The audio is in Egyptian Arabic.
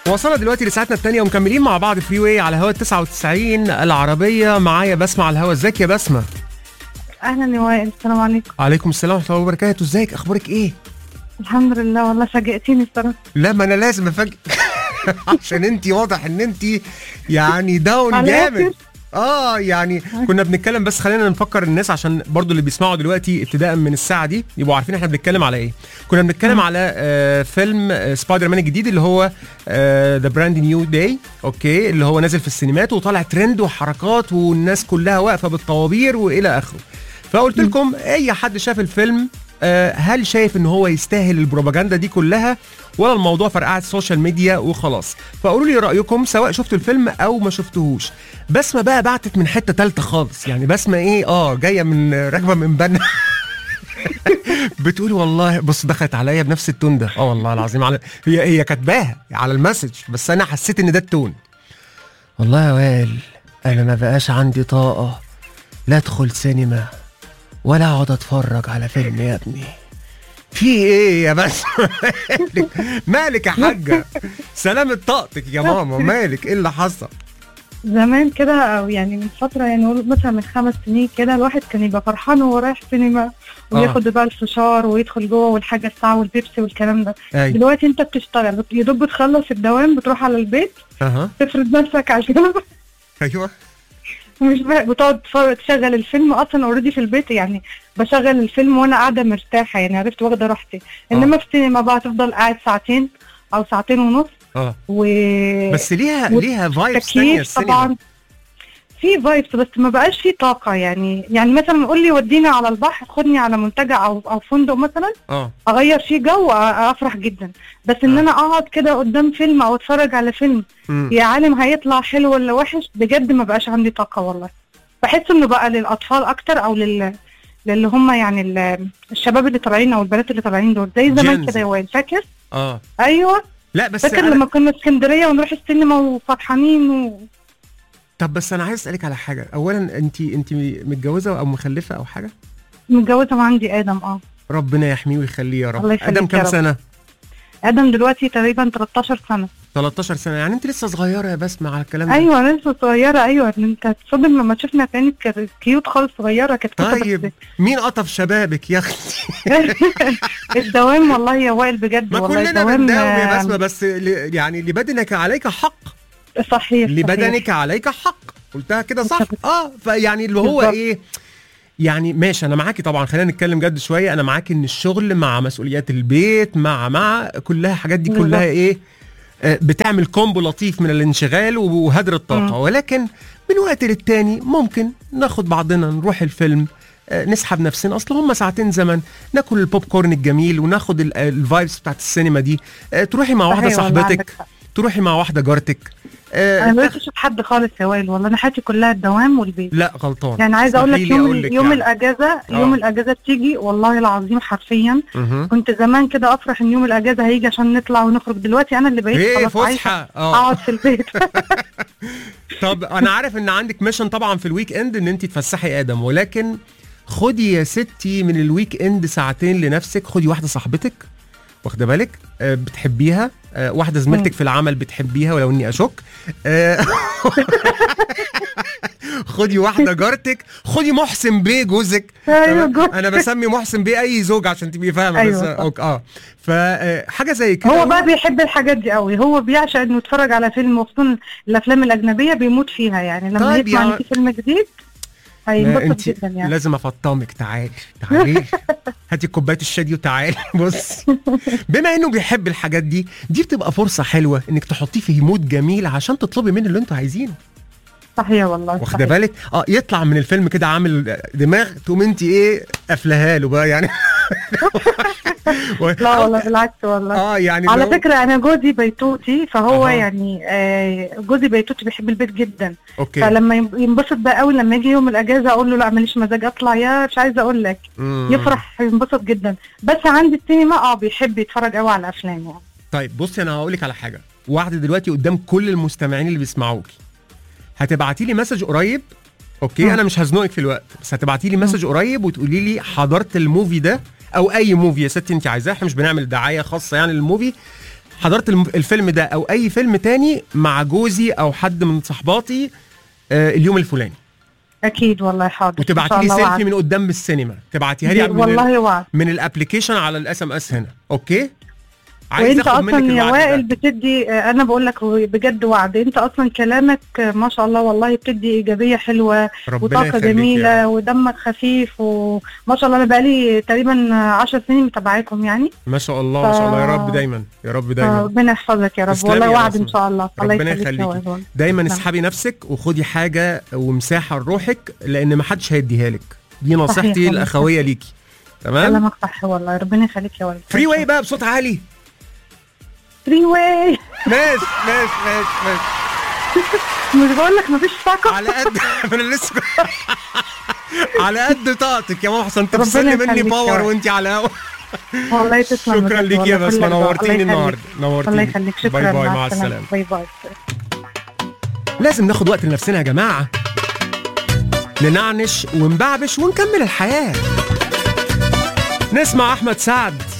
وصلنا دلوقتي لساعتنا الثانية ومكملين مع بعض فري واي على هوا 99 العربية معايا بسمة على الهوا ازيك يا بسمة؟ اهلا يا وائل السلام عليكم عليكم السلام ورحمة الله وبركاته ازيك اخبارك ايه؟ الحمد لله والله فاجئتيني الصراحه لا ما انا لازم افاجئ عشان انت واضح ان انت يعني داون على جامد آخر. اه يعني كنا بنتكلم بس خلينا نفكر الناس عشان برضو اللي بيسمعوا دلوقتي ابتداء من الساعه دي يبقوا عارفين احنا بنتكلم على ايه كنا بنتكلم على آه فيلم آه سبايدر مان الجديد اللي هو ذا براند نيو داي اوكي اللي هو نازل في السينمات وطالع ترند وحركات والناس كلها واقفه بالطوابير والى اخره فقلت لكم اي حد شاف الفيلم آه، هل شايف ان هو يستاهل البروباجندا دي كلها ولا الموضوع فرقعه السوشيال ميديا وخلاص فقولوا لي رايكم سواء شفتوا الفيلم او ما شفتوهوش بسمه بقى بعتت من حته تالته خالص يعني بسمه ايه اه جايه من راكبه من بنا بتقول والله بص دخلت عليا بنفس التون ده اه والله العظيم على هي هي كاتباها على المسج بس انا حسيت ان ده التون والله يا وائل انا ما بقاش عندي طاقه لا ادخل سينما ولا اقعد اتفرج على فيلم يا ابني في ايه يا بس مالك مالك يا حاجه سلامة طاقتك يا ماما مالك ايه اللي حصل زمان كده او يعني من فتره يعني نقول مثلا من خمس سنين كده الواحد كان يبقى فرحان وهو رايح سينما وياخد بقى الفشار ويدخل جوه والحاجه الساعه والبيبسي والكلام ده اي دلوقتي انت بتشتغل يا دوب بتخلص الدوام بتروح على البيت اها تفرد نفسك على الفيلم ايوه مش بقى بتقعد تتفرج- تشغل الفيلم اصلا اوريدي في البيت يعني بشغل الفيلم وانا قاعده مرتاحه يعني عرفت واخده راحتي انما في السينما بقى تفضل قاعد ساعتين او ساعتين ونص اه و بس ليها و- ليها فايبس ثانيه تكييف السينما طبعا في فايبس بس ما بقاش في طاقه يعني يعني مثلا قول لي وديني على البحر خدني على منتجع او او فندق مثلا اه اغير فيه جو أ- افرح جدا بس ان آه. انا اقعد كده قدام فيلم او اتفرج على فيلم مم. يا عالم هيطلع حلو ولا وحش بجد ما بقاش عندي طاقه والله بحس انه بقى للاطفال اكتر او لل للي هم يعني ال- الشباب اللي طالعين او البنات اللي طالعين دول زي زمان Gen Z. كده يا وائل فاكر اه ايوه لا بس فاكر أنا... لما كنا في اسكندريه ونروح السينما وفرحانين و... طب بس انا عايز اسالك على حاجه اولا انت انت متجوزه او مخلفه او حاجه متجوزه وعندي ادم اه ربنا يحميه ويخليه يا رب الله يخليك ادم يا كام رب. سنه ادم دلوقتي تقريبا 13 سنه 13 سنه يعني انت لسه صغيره يا بسمه على الكلام ده ايوه انا لسه صغيره ايوه انت هتصدم لما تشوفنا كانت كانت كيوت خالص صغيره كانت كده بس طيب مين قطف شبابك يا اختي الدوام والله يا وائل بجد ما والله كلنا الدوام بنداوم يا آه، بسمه بس ل... يعني لبدنك عليك حق صحيح لبدنك عليك حق قلتها كده صح اه فيعني اللي هو بالظبط. ايه يعني ماشي انا معاكي طبعا خلينا نتكلم جد شويه انا معاكي ان الشغل مع مسؤوليات البيت مع مع كلها حاجات دي كلها بالظبط. ايه آه، بتعمل كومبو لطيف من الانشغال وهدر الطاقه مم. ولكن من وقت للتاني ممكن ناخد بعضنا نروح الفيلم آه، نسحب نفسنا اصل هم ساعتين زمن ناكل البوب كورن الجميل وناخد ال- الفايبس بتاعت السينما دي آه، تروحي مع واحده صحيح والله عندك صاحبتك حق. تروحي مع واحده جارتك آه، انا ما بقتش اشوف حد خالص يا وائل والله انا حياتي كلها الدوام والبيت لا غلطان يعني عايزه اقول لك اسمحي لي يوم أقول لك يوم يعني. الاجازه آه. يوم الاجازه بتيجي والله العظيم حرفيا مهم. كنت زمان كده افرح ان يوم الاجازه هيجي عشان نطلع ونخرج دلوقتي انا اللي بقيت ايه خلاص عايشه فسحه اه اقعد في البيت طب انا عارف ان عندك ميشن طبعا في الويك اند ان انت تفسحي ادم ولكن خدي يا ستي من الويك اند ساعتين لنفسك خدي واحده صاحبتك واخده بالك آه بتحبيها آه واحده زميلتك مم. في العمل بتحبيها ولو اني اشك آه خدي واحده جارتك خدي محسن بيه جوزك ايوه تمام؟ جوزك. انا بسمي محسن بيه اي زوج عشان تبقي فاهمه أيوة بس صح. أوك- اه فحاجه زي كده هو بقى بيحب الحاجات دي قوي هو بيعشق انه يتفرج على فيلم وخصوصا الافلام الاجنبيه بيموت فيها يعني لما طيب يسمع يا- ان في فيلم جديد لا، هينبسط انت جدا يعني لازم افطمك تعالي تعالي هاتي كوبايه الشاي دي وتعالي بص بما انه بيحب الحاجات دي دي بتبقى فرصه حلوه انك تحطيه في مود جميل عشان تطلبي منه اللي انتوا عايزينه صحيح والله واخده صحيح. بالك اه يطلع من الفيلم كده عامل دماغ تقوم انت ايه قافلاها له بقى يعني و- لا والله بالعكس والله اه يعني على لو- فكرة أنا جوزي بيتوتي فهو أها. يعني آه جوزي بيتوتي بيحب البيت جدا اوكي فلما يم- ينبسط بقى قوي لما يجي يوم الأجازة أقول له لا ماليش مزاج أطلع يا مش عايزة أقول لك مم. يفرح ينبسط جدا بس عند السينما أه بيحب يتفرج قوي على الأفلام يعني طيب بصي انا هقول لك على حاجه واحده دلوقتي قدام كل المستمعين اللي بيسمعوكي هتبعتي لي مسج قريب اوكي مم. انا مش هزنقك في الوقت بس هتبعتي لي مسج قريب وتقولي لي حضرت الموفي ده او اي موفي يا ستي انت عايزاه احنا مش بنعمل دعايه خاصه يعني للموفي حضرت الم- الفيلم ده او اي فيلم تاني مع جوزي او حد من صحباتي آه، اليوم الفلاني اكيد والله حاضر إن وتبعتي شاء لي الله سيلفي وعد. من قدام السينما تبعتيها لي دي- من والله وعد من الابلكيشن على الاس ام اس هنا اوكي عايز وانت اخد منك اصلا يا الوعد وائل ده. بتدي آه، انا بقول لك بجد وعد انت اصلا كلامك آه، ما شاء الله والله بتدي ايجابيه حلوه ربنا وطاقه يخليك يا جميله رب. ودمك خفيف وما شاء الله انا بقالي تقريبا 10 سنين متابعاكم يعني ما شاء الله ما شاء الله يا رب ف- دايما يا رب دايما ربنا يحفظك يا رب تسلمي والله يا وعد بسمة. ان شاء الله الله ربنا يخليك يا يخليكي. وائل. دايما نعم. اسحبي نفسك وخدي حاجه ومساحه لروحك لان ما حدش هيديها لك دي صحيح نصيحتي والله. الاخويه ليكي تمام كلامك صح والله ربنا يخليك يا ولد فري واي بقى بصوت عالي فري واي ماشي ماشي ماشي ماشي مش بقول لك مفيش طاقه على قد ما انا لسه على قد طاقتك يا ماما حسن انت ربنا بتسلي مني يخليك يا باور ولد. وانت على هوا والله تسلم شكرا بجد ليكي يا والله، بسمه كل رضا. نورتيني الله النهارده يخليك. الله نورتيني يخليك شكرا باي باي مع السلامه باي باي لازم ناخد وقت لنفسنا يا جماعة ننعنش ونبعبش ونكمل الحياة نسمع أحمد سعد